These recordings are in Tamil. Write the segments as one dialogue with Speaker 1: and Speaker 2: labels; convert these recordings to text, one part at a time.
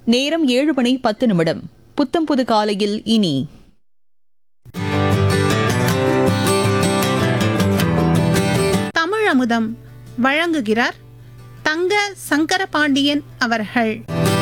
Speaker 1: நேரம் ஏழு மணி பத்து நிமிடம் புத்தம் புது காலையில் இனி
Speaker 2: தமிழ் அமுதம் வழங்குகிறார் தங்க சங்கரபாண்டியன் அவர்கள்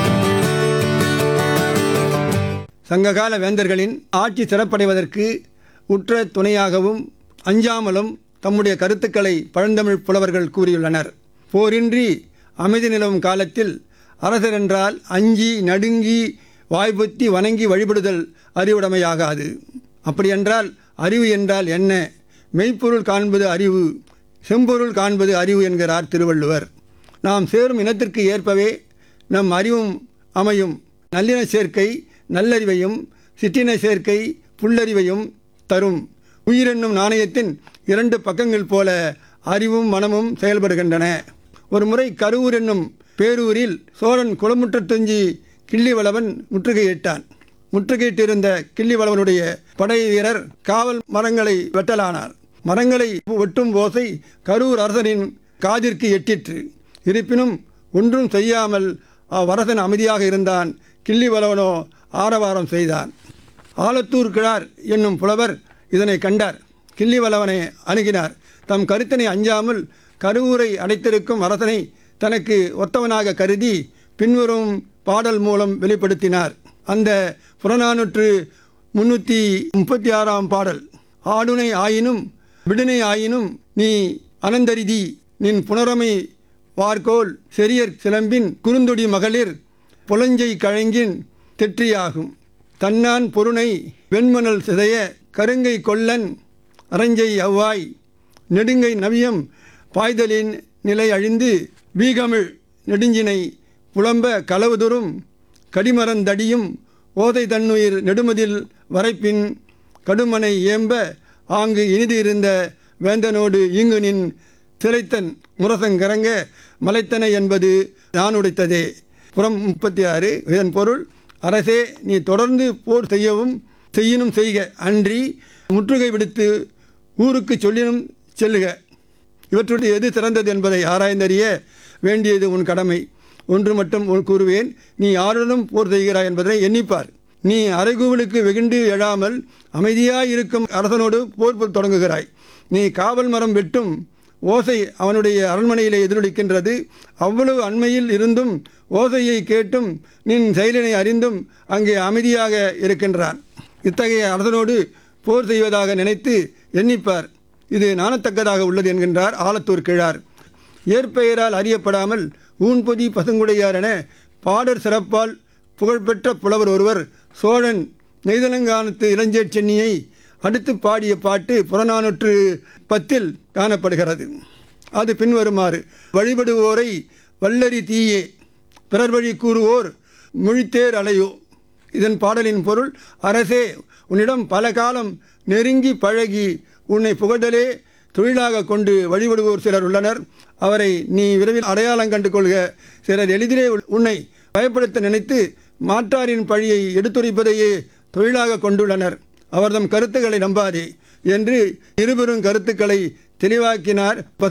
Speaker 3: சங்ககால வேந்தர்களின் ஆட்சி சிறப்படைவதற்கு உற்ற துணையாகவும் அஞ்சாமலும் தம்முடைய கருத்துக்களை பழந்தமிழ் புலவர்கள் கூறியுள்ளனர் போரின்றி அமைதி நிலவும் காலத்தில் அரசர் என்றால் அஞ்சி நடுங்கி வாய்ப்புத்தி வணங்கி வழிபடுதல் அறிவுடைமையாகாது அப்படியென்றால் அறிவு என்றால் என்ன மெய்ப்பொருள் காண்பது அறிவு செம்பொருள் காண்பது அறிவு என்கிறார் திருவள்ளுவர் நாம் சேரும் இனத்திற்கு ஏற்பவே நம் அறிவும் அமையும் நல்லின சேர்க்கை நல்லறிவையும் சிற்றின சேர்க்கை புல்லறிவையும் தரும் உயிரென்னும் நாணயத்தின் இரண்டு பக்கங்கள் போல அறிவும் மனமும் செயல்படுகின்றன ஒரு முறை கருவூர் என்னும் பேரூரில் சோழன் குளமுற்றத்துஞ்சி கிள்ளிவளவன் முற்றுகையிட்டான் முற்றுகையிட்டிருந்த கிள்ளிவளவனுடைய படை வீரர் காவல் மரங்களை வெட்டலானார் மரங்களை வெட்டும் ஓசை கரூர் அரசனின் காதிற்கு எட்டிற்று இருப்பினும் ஒன்றும் செய்யாமல் அவ்வரசன் அமைதியாக இருந்தான் கிள்ளிவளவனோ ஆரவாரம் செய்தான் ஆலத்தூர் கிழார் என்னும் புலவர் இதனை கண்டார் கிள்ளிவளவனை அணுகினார் தம் கருத்தினை அஞ்சாமல் கருவூரை அடைத்திருக்கும் அரசனை தனக்கு ஒத்தவனாக கருதி பின்வரும் பாடல் மூலம் வெளிப்படுத்தினார் அந்த புறநானூற்று முன்னூற்றி முப்பத்தி ஆறாம் பாடல் ஆடுனை ஆயினும் விடுனை ஆயினும் நீ அனந்தரிதி நின் புனரமை வார்கோல் செரியற் சிலம்பின் குறுந்தொடி மகளிர் புலஞ்சை கழங்கின் தெற்றியாகும் தன்னான் பொருணை வெண்மணல் சிதைய கருங்கை கொல்லன் அரஞ்சை அவ்வாய் நெடுங்கை நவியம் பாய்தலின் நிலை அழிந்து வீகமிழ் நெடுஞ்சினை புலம்ப களவுதுறும் கடிமரந்தடியும் ஓதை தன்னுயிர் நெடுமதில் வரைப்பின் கடுமனை ஏம்ப ஆங்கு இனிது இருந்த வேந்தனோடு ஈங்குனின் திரைத்தன் முரசங்கரங்க மலைத்தனை என்பது நான் உடைத்ததே புறம் முப்பத்தி ஆறு இதன் பொருள் அரசே நீ தொடர்ந்து போர் செய்யவும் செய்யினும் செய்க அன்றி முற்றுகை விடுத்து ஊருக்கு சொல்லினும் செல்லுக இவற்றுடைய எது சிறந்தது என்பதை ஆராய்ந்தறிய வேண்டியது உன் கடமை ஒன்று மட்டும் உன் கூறுவேன் நீ யாருடனும் போர் செய்கிறாய் என்பதை எண்ணிப்பார் நீ அரைகூவலுக்கு வெகுண்டு எழாமல் அமைதியாய் இருக்கும் அரசனோடு போர் தொடங்குகிறாய் நீ காவல் மரம் வெட்டும் ஓசை அவனுடைய அரண்மனையிலே எதிரொலிக்கின்றது அவ்வளவு அண்மையில் இருந்தும் ஓசையை கேட்டும் நின் செயலினை அறிந்தும் அங்கே அமைதியாக இருக்கின்றான் இத்தகைய அரசனோடு போர் செய்வதாக நினைத்து எண்ணிப்பார் இது நாணத்தக்கதாக உள்ளது என்கின்றார் ஆலத்தூர் கிழார் ஏற்பெயரால் அறியப்படாமல் ஊன்பொதி பசுங்குடையார் என பாடர் சிறப்பால் புகழ்பெற்ற புலவர் ஒருவர் சோழன் நெய்தலங்கானத்து இளஞ்சேட் சென்னியை அடுத்து பாடிய பாட்டு புறநானூற்று பத்தில் காணப்படுகிறது அது பின்வருமாறு வழிபடுவோரை வல்லரி தீயே பிறர் வழி கூறுவோர் முழித்தேர் அலையோ இதன் பாடலின் பொருள் அரசே உன்னிடம் பல காலம் நெருங்கி பழகி உன்னை புகழ்தலே தொழிலாக கொண்டு வழிபடுவோர் சிலர் உள்ளனர் அவரை நீ விரைவில் அடையாளம் கண்டு கொள்க சிலர் எளிதிலே உன்னை பயப்படுத்த நினைத்து மாற்றாரின் பழியை எடுத்துரைப்பதையே தொழிலாக கொண்டுள்ளனர் அவர்தம் கருத்துக்களை நம்பாதே என்று இருபெரும் கருத்துக்களை தெளிவாக்கினார் பசு